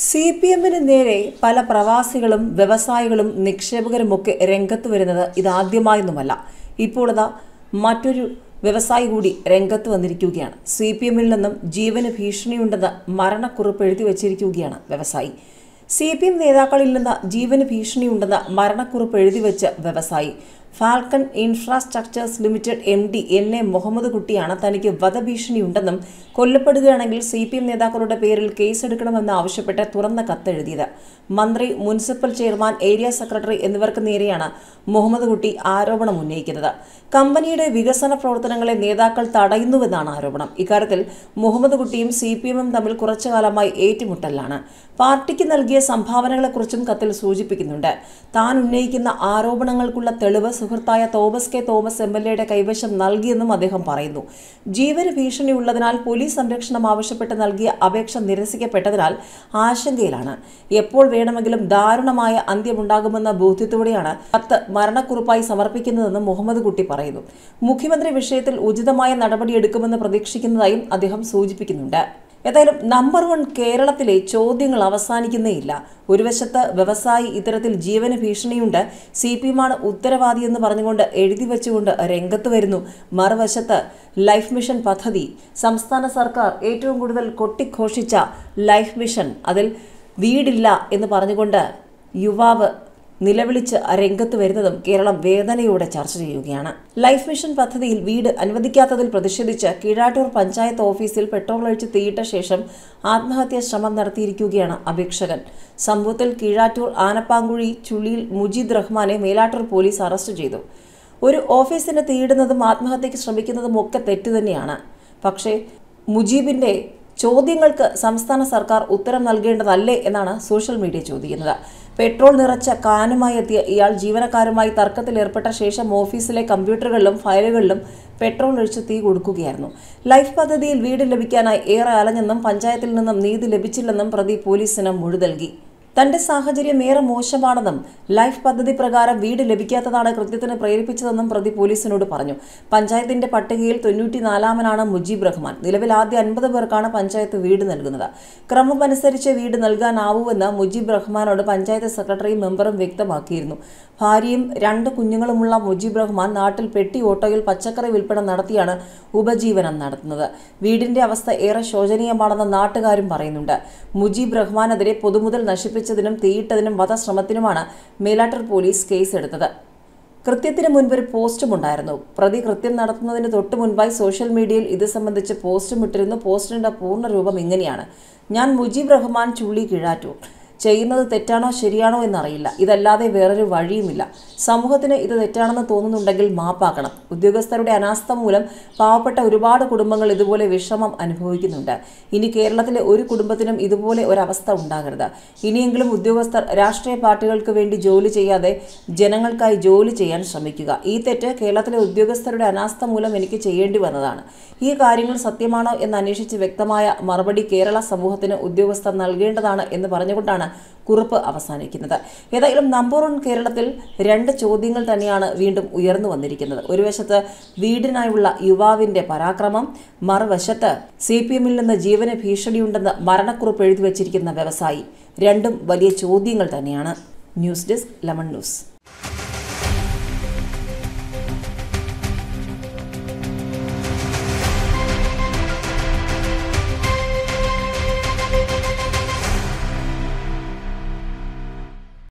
C P എമ്മിന് നേരെ പല പ്രവാസികളും വ്യവസായികളും നിക്ഷേപകരുമൊക്കെ രംഗത്ത് വരുന്നത് ഇതാദ്യമായൊന്നുമല്ല ഇപ്പോൾ ഇതാ മറ്റൊരു വ്യവസായി കൂടി രംഗത്ത് വന്നിരിക്കുകയാണ് സി പി എമ്മിൽ നിന്നും ജീവന് ഭീഷണിയുണ്ടെന്ന് മരണക്കുറിപ്പ് എഴുതി വച്ചിരിക്കുകയാണ് വ്യവസായി സി പി എം നേതാക്കളിൽ നിന്ന് ജീവന് ഭീഷണിയുണ്ടെന്ന് മരണക്കുറിപ്പ് എഴുതി വെച്ച വ്യവസായി Falcon infrastructures limited M D N A Muhammad കുട്ടിയാണ് തനിക്ക് വധഭീഷണിയുണ്ടെന്നും കൊല്ലപ്പെടുകയാണെങ്കിൽ സി പി എം നേതാക്കളുടെ പേരിൽ കേസെടുക്കണമെന്ന് ആവശ്യപ്പെട്ട് തുറന്ന കത്തെഴുതിയത് മന്ത്രി മുനിസിപ്പൽ ചെയർമാൻ ഏരിയ സെക്രട്ടറി എന്നിവർക്ക് നേരെയാണ് മുഹമ്മദ് കുട്ടി ആരോപണം ഉന്നയിക്കുന്നത് കമ്പനിയുടെ വികസന പ്രവർത്തനങ്ങളെ നേതാക്കൾ തടയുന്നുവെന്നാണ് ആരോപണം ഇക്കാര്യത്തിൽ മുഹമ്മദ് കുട്ടിയും സി പി എമ്മും തമ്മിൽ കുറച്ചുകാലമായി ഏറ്റുമുട്ടലാണ് പാർട്ടിക്ക് നൽകിയ സംഭാവനകളെക്കുറിച്ചും കത്തിൽ സൂചിപ്പിക്കുന്നുണ്ട് താൻ ഉന്നയിക്കുന്ന ആരോപണങ്ങൾക്കുള്ള തെളിവ് സുഹൃത്തായ Thomas K Thomas M L എയുടെ കൈവശം നൽകിയെന്നും അദ്ദേഹം പറയുന്നു ജീവന് ഭീഷണിയുള്ളതിനാൽ പോലീസ് സംരക്ഷണം ആവശ്യപ്പെട്ട് നൽകിയ അപേക്ഷ നിരസിക്കപ്പെട്ടതിനാൽ ആശങ്കയിലാണ് എപ്പോൾ വേണമെങ്കിലും ദാരുണമായ അന്ത്യമുണ്ടാകുമെന്ന ബോധ്യത്തോടെയാണ് കത്ത് മരണക്കുറിപ്പായി സമർപ്പിക്കുന്നതെന്ന് മുഹമ്മദ് കുട്ടി പറയുന്നു മുഖ്യമന്ത്രി വിഷയത്തിൽ ഉചിതമായ നടപടിയെടുക്കുമെന്ന് പ്രതീക്ഷിക്കുന്നതായും അദ്ദേഹം സൂചിപ്പിക്കുന്നുണ്ട് ഏതായാലും നമ്പർ വൺ കേരളത്തിലെ ചോദ്യങ്ങൾ അവസാനിക്കുന്നേയില്ല ഒരു വശത്ത് വ്യവസായി ഇത്തരത്തിൽ ജീവന് ഭീഷണിയുണ്ട് സി പി എമ്മാണ് ഉത്തരവാദിയെന്ന് പറഞ്ഞുകൊണ്ട് എഴുതി വെച്ചുകൊണ്ട് രംഗത്ത് വരുന്നു മറുവശത്ത് ലൈഫ് മിഷൻ പദ്ധതി സംസ്ഥാന സർക്കാർ ഏറ്റവും കൂടുതൽ കൊട്ടിഘോഷിച്ച ലൈഫ് മിഷൻ അതിൽ വീടില്ല എന്ന് പറഞ്ഞുകൊണ്ട് യുവാവ് നിലവിളിച്ച് രംഗത്ത് വരുന്നതും കേരളം വേദനയോടെ ചർച്ച ചെയ്യുകയാണ് ലൈഫ് മിഷൻ പദ്ധതിയിൽ വീട് അനുവദിക്കാത്തതിൽ പ്രതിഷേധിച്ച് കീഴാട്ടൂർ പഞ്ചായത്ത് ഓഫീസിൽ പെട്രോൾ ഒഴിച്ച് തീയിട്ട ശേഷം ആത്മഹത്യാ ശ്രമം നടത്തിയിരിക്കുകയാണ് അപേക്ഷകൻ സംഭവത്തിൽ കീഴാറ്റൂർ ആനപ്പാങ്കുഴി ചുള്ളിയിൽ മുജീദ് റഹ്മാനെ മേലാട്ടൂർ പോലീസ് അറസ്റ്റ് ചെയ്തു ഒരു ഓഫീസിന് തീയിടുന്നതും ആത്മഹത്യയ്ക്ക് ശ്രമിക്കുന്നതും ഒക്കെ തെറ്റ് തന്നെയാണ് പക്ഷേ മുജീബിന്റെ ചോദ്യങ്ങൾക്ക് സംസ്ഥാന സർക്കാർ ഉത്തരം നൽകേണ്ടതല്ലേ എന്നാണ് സോഷ്യൽ മീഡിയ ചോദിക്കുന്നത് പെട്രോൾ നിറച്ച കാനുമായി എത്തിയ ഇയാൾ ജീവനക്കാരുമായി തർക്കത്തിൽ ഏർപ്പെട്ട ശേഷം ഓഫീസിലെ കമ്പ്യൂട്ടറുകളിലും ഫയലുകളിലും പെട്രോൾ ഒഴിച്ച് തീ കൊടുക്കുകയായിരുന്നു ലൈഫ് പദ്ധതിയിൽ വീട് ലഭിക്കാനായി ഏറെ അലഞ്ഞെന്നും പഞ്ചായത്തിൽ നിന്നും നീതി ലഭിച്ചില്ലെന്നും പ്രതി പോലീസിന് മൊഴി നൽകി തന്റെ സാഹചര്യം ഏറെ മോശമാണെന്നും ലൈഫ് പദ്ധതി പ്രകാരം വീട് ലഭിക്കാത്തതാണ് കൃത്യത്തിന് പ്രേരിപ്പിച്ചതെന്നും പ്രതി പോലീസിനോട് പറഞ്ഞു പഞ്ചായത്തിന്റെ പട്ടികയിൽ തൊണ്ണൂറ്റിനാലാമനാണ് മുജീബ് റഹ്മാൻ നിലവിൽ ആദ്യ അൻപത് പേർക്കാണ് പഞ്ചായത്ത് വീട് നൽകുന്നത് ക്രമമനുസരിച്ച് വീട് നൽകാനാവൂവെന്ന് മുജീബ് റഹ്മാനോട് പഞ്ചായത്ത് സെക്രട്ടറിയും മെമ്പറും വ്യക്തമാക്കിയിരുന്നു ഭാര്യയും രണ്ട് കുഞ്ഞുങ്ങളുമുള്ള മുജീബ് റഹ്മാൻ നാട്ടിൽ പെട്ടി ഓട്ടോയിൽ പച്ചക്കറി വിൽപ്പന നടത്തിയാണ് ഉപജീവനം നടത്തുന്നത് വീടിന്റെ അവസ്ഥ ഏറെ ശോചനീയമാണെന്ന് നാട്ടുകാരും പറയുന്നുണ്ട് മുജീബ് റഹ്മാനെതിരെ പൊതുമുതൽ നശിപ്പിച്ചതിനും തീയിട്ടതിനും വധശ്രമത്തിനുമാണ് മേലാട്ടർ പോലീസ് കേസെടുത്തത് കൃത്യത്തിന് മുൻപ് ഒരു പോസ്റ്റും ഉണ്ടായിരുന്നു പ്രതി കൃത്യം നടത്തുന്നതിന് തൊട്ട് മുൻപായി സോഷ്യൽ മീഡിയയിൽ ഇത് സംബന്ധിച്ച് പോസ്റ്റും ഇട്ടിരുന്നു പോസ്റ്റിന്റെ പൂർണ്ണരൂപം ഇങ്ങനെയാണ് ഞാൻ മുജീബ് റഹ്മാൻ ചുള്ളി കിഴാറ്റൂർ ചെയ്യുന്നത് തെറ്റാണോ ശരിയാണോ എന്നറിയില്ല ഇതല്ലാതെ വേറൊരു വഴിയുമില്ല സമൂഹത്തിന് ഇത് തെറ്റാണെന്ന് തോന്നുന്നുണ്ടെങ്കിൽ മാപ്പാക്കണം ഉദ്യോഗസ്ഥരുടെ അനാസ്ഥ മൂലം പാവപ്പെട്ട ഒരുപാട് കുടുംബങ്ങൾ ഇതുപോലെ വിഷമം അനുഭവിക്കുന്നുണ്ട് ഇനി കേരളത്തിലെ ഒരു കുടുംബത്തിനും ഇതുപോലെ ഒരവസ്ഥ ഉണ്ടാകരുത് ഇനിയെങ്കിലും ഉദ്യോഗസ്ഥർ രാഷ്ട്രീയ പാർട്ടികൾക്ക് വേണ്ടി ജോലി ചെയ്യാതെ ജനങ്ങൾക്കായി ജോലി ചെയ്യാൻ ശ്രമിക്കുക ഈ തെറ്റ് കേരളത്തിലെ ഉദ്യോഗസ്ഥരുടെ അനാസ്ഥ മൂലം എനിക്ക് ചെയ്യേണ്ടി വന്നതാണ് ഈ കാര്യങ്ങൾ സത്യമാണോ എന്ന് അന്വേഷിച്ച് വ്യക്തമായ മറുപടി കേരള സമൂഹത്തിന് ഉദ്യോഗസ്ഥർ നൽകേണ്ടതാണ് എന്ന് പറഞ്ഞുകൊണ്ടാണ് കുറിപ്പ് അവസാനിക്കുന്നത് ഏതായാലും നമ്പർ വൺ കേരളത്തിൽ രണ്ട് ചോദ്യങ്ങൾ തന്നെയാണ് വീണ്ടും ഉയർന്നു വന്നിരിക്കുന്നത് ഒരു വശത്ത് വീടിനായുള്ള യുവാവിന്റെ പരാക്രമം മറുവശത്ത് സി പി എമ്മിൽ നിന്ന് ജീവന ഭീഷണിയുണ്ടെന്ന് മരണക്കുറിപ്പ് എഴുതി വച്ചിരിക്കുന്ന വ്യവസായി രണ്ടും വലിയ ചോദ്യങ്ങൾ തന്നെയാണ് ന്യൂസ് ഡെസ്ക് ലെമൺ ന്യൂസ്